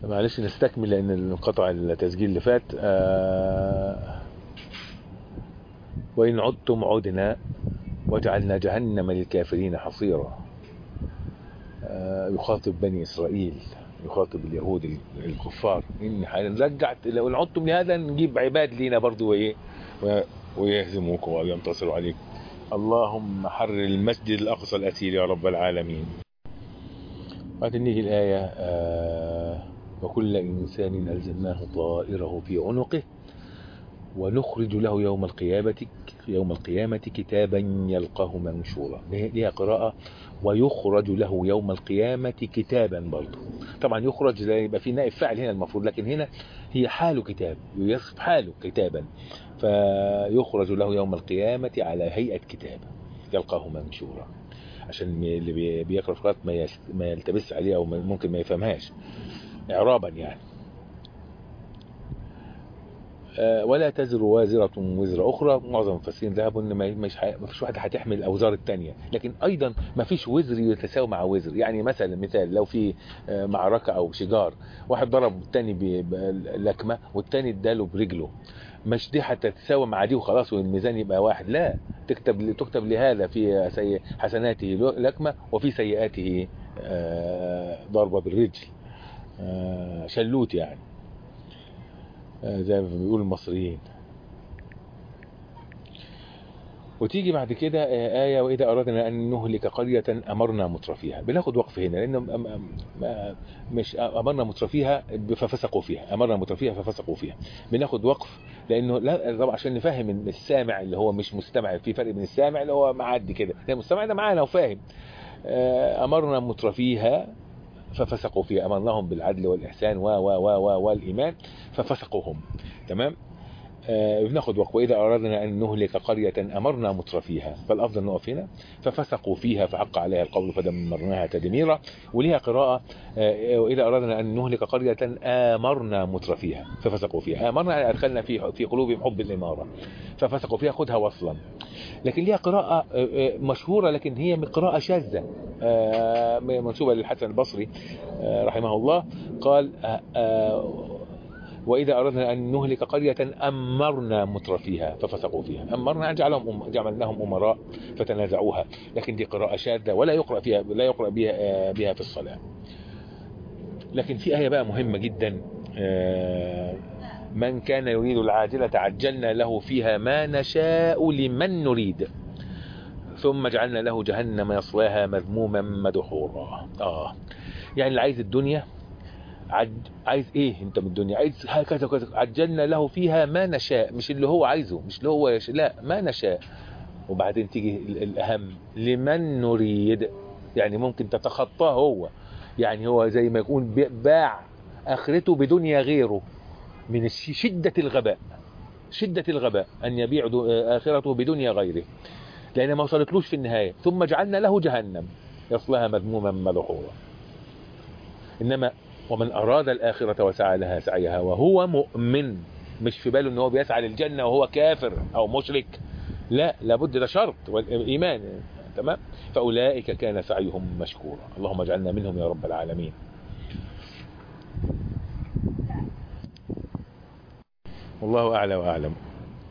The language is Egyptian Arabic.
معلش نستكمل لان انقطع التسجيل اللي فات آه وإن عدتم عدنا وجعلنا جهنم للكافرين حصيرا آه يخاطب بني إسرائيل يخاطب اليهود الكفار إن رجعت لو إن عدتم لهذا نجيب عباد لينا برضو وإيه ويهزموكم وينتصروا عليكم اللهم حرر المسجد الأقصى الأسير يا رب العالمين بعدين نيجي الآية آه وكل إنسان ألزمناه طائره في عنقه ونخرج له يوم القيامة يوم القيامة كتابا يلقاه منشورا ليها قراءة ويخرج له يوم القيامة كتابا برضه طبعا يخرج يبقى في نائب فاعل هنا المفروض لكن هنا هي حاله كتاب يصف حاله كتابا فيخرج له يوم القيامة على هيئة كتاب يلقاه منشورا عشان اللي بيقرأ قراءة ما يلتبس عليه أو ممكن ما يفهمهاش إعرابا يعني ولا تزر وازرة وزر أخرى معظم المفسرين ذهبوا إن مش ما فيش واحدة هتحمل الأوزار الثانية لكن أيضا ما فيش وزر يتساوي مع وزر يعني مثلا مثال لو في معركة أو شجار واحد ضرب الثاني بلكمة والثاني اداله برجله مش دي هتتساوي مع دي وخلاص والميزان يبقى واحد لا تكتب تكتب لهذا في حسناته لكمة وفي سيئاته ضربة بالرجل شلوت يعني زي ما بيقول المصريين وتيجي بعد كده آية وإذا أردنا أن نهلك قرية أمرنا مترفيها بناخد وقف هنا لأنه مش أمرنا مترفيها ففسقوا فيها أمرنا مترفيها ففسقوا فيها بناخد وقف لأنه لا طبعا عشان نفهم السامع اللي هو مش مستمع في فرق بين السامع اللي هو معدي كده المستمع ده معانا وفاهم أمرنا مترفيها ففسقوا فيها أمرناهم بالعدل والإحسان و و و و والإيمان ففسقوهم تمام آه بناخد وقت وإذا أردنا أن نهلك قرية أمرنا مترفيها فالأفضل نقف هنا ففسقوا فيها فحق عليها القول فدمرناها تدميرا وليها قراءة آه وإذا أردنا أن نهلك قرية آمرنا مترفيها ففسقوا فيها آمرنا أدخلنا في في قلوبهم حب الإمارة ففسقوا فيها خدها وصلا لكن ليها قراءة آه مشهورة لكن هي قراءة شاذة منسوبة للحسن البصري رحمه الله قال وإذا أردنا أن نهلك قرية أمرنا مترفيها ففسقوا فيها أمرنا جعلهم جعلناهم أمراء فتنازعوها لكن دي قراءة شاذة ولا يقرأ فيها لا يقرأ بها بها في الصلاة لكن في آية بقى مهمة جدا من كان يريد العاجلة عجلنا له فيها ما نشاء لمن نريد ثم جعلنا له جهنم يصلاها مذموما مدحورا اه يعني اللي عايز الدنيا عج... عايز ايه انت من الدنيا عايز هكذا وكذا عجلنا له فيها ما نشاء مش اللي هو عايزه مش اللي هو يش... لا ما نشاء وبعدين تيجي الأهم لمن نريد يعني ممكن تتخطاه هو يعني هو زي ما يكون باع آخرته بدنيا غيره من شدة الغباء شدة الغباء أن يبيع آخرته بدنيا غيره لأن ما وصلتلوش في النهاية ثم جعلنا له جهنم يصلها مذموما مدحورا إنما ومن أراد الآخرة وسعى لها سعيها وهو مؤمن مش في باله ان هو بيسعى للجنة وهو كافر أو مشرك لا لابد ده شرط والإيمان تمام فأولئك كان سعيهم مشكورا اللهم اجعلنا منهم يا رب العالمين والله أعلى وأعلم